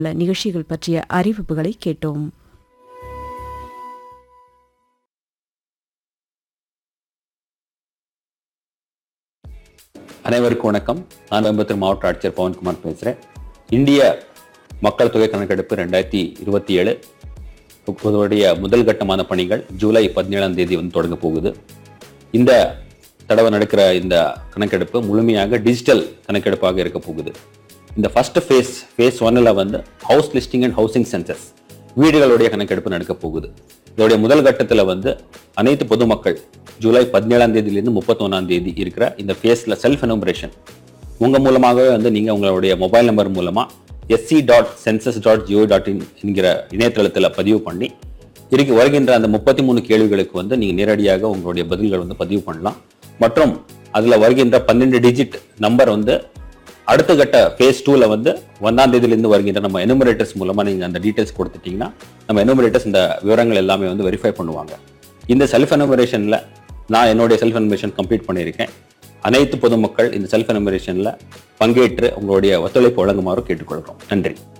உள்ள நிகழ்ச்சிகள் பற்றிய அறிவிப்புகளை கேட்டோம் அனைவருக்கும் வணக்கம் நான் கோயம்புத்தூர் மாவட்ட ஆட்சியர் பவன்குமார் பேசுகிறேன் இந்திய மக்கள் தொகை கணக்கெடுப்பு ரெண்டாயிரத்தி இருபத்தி ஏழு இதோடைய முதல் கட்டமான பணிகள் ஜூலை பதினேழாம் தேதி வந்து தொடங்க போகுது இந்த தடவை நடக்கிற இந்த கணக்கெடுப்பு முழுமையாக டிஜிட்டல் கணக்கெடுப்பாக இருக்க போகுது இந்த ஃபர்ஸ்ட் ஃபேஸ் ஃபேஸ் ஒன்னில் வந்து house listing and housing census வீடுகளுடைய கணக்கெடுப்பு நடக்க போகுது இதோடைய முதல் கட்டத்தில் வந்து அனைத்து பொதுமக்கள் ஜூலை பதினேழாம் தேதியிலிருந்து முப்பத்தொன்னாம் தேதி இருக்கிற இந்த ஃபேஸில் செல்ஃப் எனுமரேஷன் உங்கள் மூலமாகவே வந்து நீங்கள் உங்களுடைய மொபைல் நம்பர் மூலமாக SC dot census dot GO dot in என்கிற இணையதளத்தில் பதிவு பண்ணி இருக்கு வருகின்ற அந்த முப்பத்தி மூணு கேள்விகளுக்கு வந்து நீங்கள் நேரடியாக உங்களுடைய பதில்கள் வந்து பதிவு பண்ணலாம் மற்றும் அதில் வருகின்ற பன்னெண்டு டிஜிட் நம்பர் வந்து அடுத்த கட்ட ஃபேஸ் டூவில் வந்து ஒன்றாம் தேதியிலேருந்து வருகின்ற நம்ம எனுமரேட்டர்ஸ் மூலமாக நீங்கள் அந்த டீட்டெயில்ஸ் கொடுத்துட்டீங்கன்னா நம்ம எனுமரேட்டர்ஸ் இந்த விவரங்கள் எல்லாமே வந்து வெரிஃபை பண்ணுவாங்க இந்த செல்ஃப் எனுமரேஷனில் நான் என்னுடைய செல்ஃப் எனுமரேஷன் கம்ப்ளீட் பண்ணியிருக்கேன் அனைத்து பொதுமக்கள் இந்த செல்ஃப் எனுமரேஷனில் பங்கேற்று உங்களுடைய ஒத்துழைப்பு வழங்குமாறு கேட்டுக்கொள்கிறோம் நன்றி